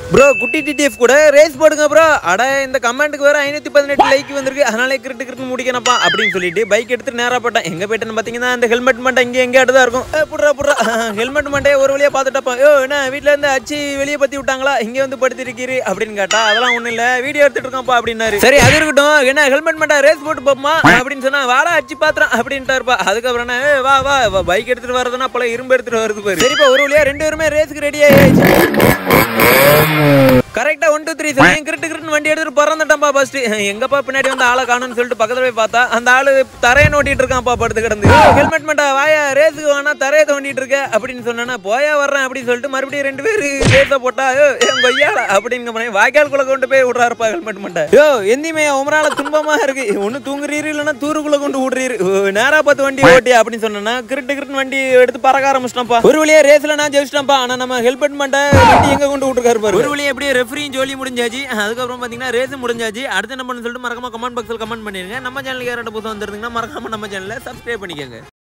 bro குட்டி TTF கூட race போடுங்க ப்ரோ அட இந்த கமெண்ட்டுக்கு வேற ஐநூத்தி பதினெட்டு லைக் வந்திருக்கு அதனால கிரிட்டு கிரிட்டு முடிக்கணப்பா அப்படின்னு சொல்லிட்டு பைக் எடுத்து நேரா போட்டேன் எங்க போயிட்டேன்னு பாத்தீங்கன்னா அந்த ஹெல்மெட் மண்டை இங்கே எங்கே தான் இருக்கும் ஏ, புட்றா புட்றா ஹெல்மெட் மண்டையை ஒரு வழியா பார்த்துட்டப்பா யோ என்ன வீட்ல இருந்து அச்சு வெளியே பத்தி விட்டாங்களா இங்க வந்து படுத்திருக்கீரு அப்படின்னு கேட்டா அதெல்லாம் ஒண்ணும் இல்ல வீடியோ எடுத்துட்டு இருக்கான்ப்பா அப்படின்னாரு சரி அது இருக்கட்டும் என்ன ஹெல்மெட் மண்டை ரேஸ் போட்டு போமா அப்படின்னு சொன்னா வாடா அச்சு பாத்திரம் அப்படின்ட்டாருப்பா அதுக்கப்புறம் என்ன, ஏய், வா வா பைக் எடுத்துட்டு வரதுன்னா பல இரும்பு எடுத்துட்டு வருது பாரு சரிப்பா ஒரு வழியா ரெண்டு பேருமே ரேஸ்க்கு ரெடி ஆயிடுச்சு கரெக்டா ஒன் டூ த்ரீ சொல்லி கிரிட்டு கிரிட்டு வண்டி எடுத்துட்டு பறந்துட்டான்ப்பா ஃபர்ஸ்ட் எங்கப்பா பின்னாடி வந்து ஆளை காணும்னு சொல்லிட்டு பக்கத்துல போய் பார்த்தா அந்த ஆளு தரையை நோட்டிட்டு இருக்கான்ப்பா படுத்து கிடந்து ஹெல்மெட் மண்டா வாயா ரேஸுக்கு வேணா தரையை தோண்டிட்டு இருக்க அப்படின்னு சொன்னா போயா வர்றேன் அப்படின்னு சொல்லிட்டு மறுபடியும் ரெண்டு பேரு ரேஸ போட்டா யோ என் கொய்யால அப்படிங்க மாதிரி வாய்க்கால்குள்ள கொண்டு போய் விடுறாருப்பா ஹெல்மெட் மண்டா யோ எந்திமே உமரால துன்பமா இருக்கு ஒண்ணு தூங்குறீரு இல்லைன்னா தூருக்குள்ள கொண்டு விடுறீரு ஓ, நேரா பார்த்து வண்டி ஓட்டி அப்படின்னு சொன்னா கிரிட்டு கிரிட்டு வண்டி எடுத்து பறக்க ஆரம்பிச்சிட்டான்ப்பா ஒரு வழியா ரேஸ்ல நான் ஜெயிச்சிட்டேன்ப்பா ஆனா நம்ம ஹெல்மெட் மண்டை வண்டி எங்க கொண்டு விட்டுருக்காரு பாரு ஒரு வழியா எப்படியே ரெஃப்ரியும் ஜோலி முடிஞ்சாச்சு அதுக்கப்புறம் பாத்தீங்கன்னா ரேஸ் முடிஞ்சாச்சு அடுத்து என்ன பண்ணு சொல்லிட்டு மறக்காம கமெண்ட் பாக்ஸ்ல கமெண்ட் பண்ணிருங்க நம்ம சேனலுக்கு யாராட்ட புதுசாக வந்துருந்தீங்கன்னா மறக்காம நம்ம சேனலை சப்ஸ்கிரைப் பண்ணிக்கோங்க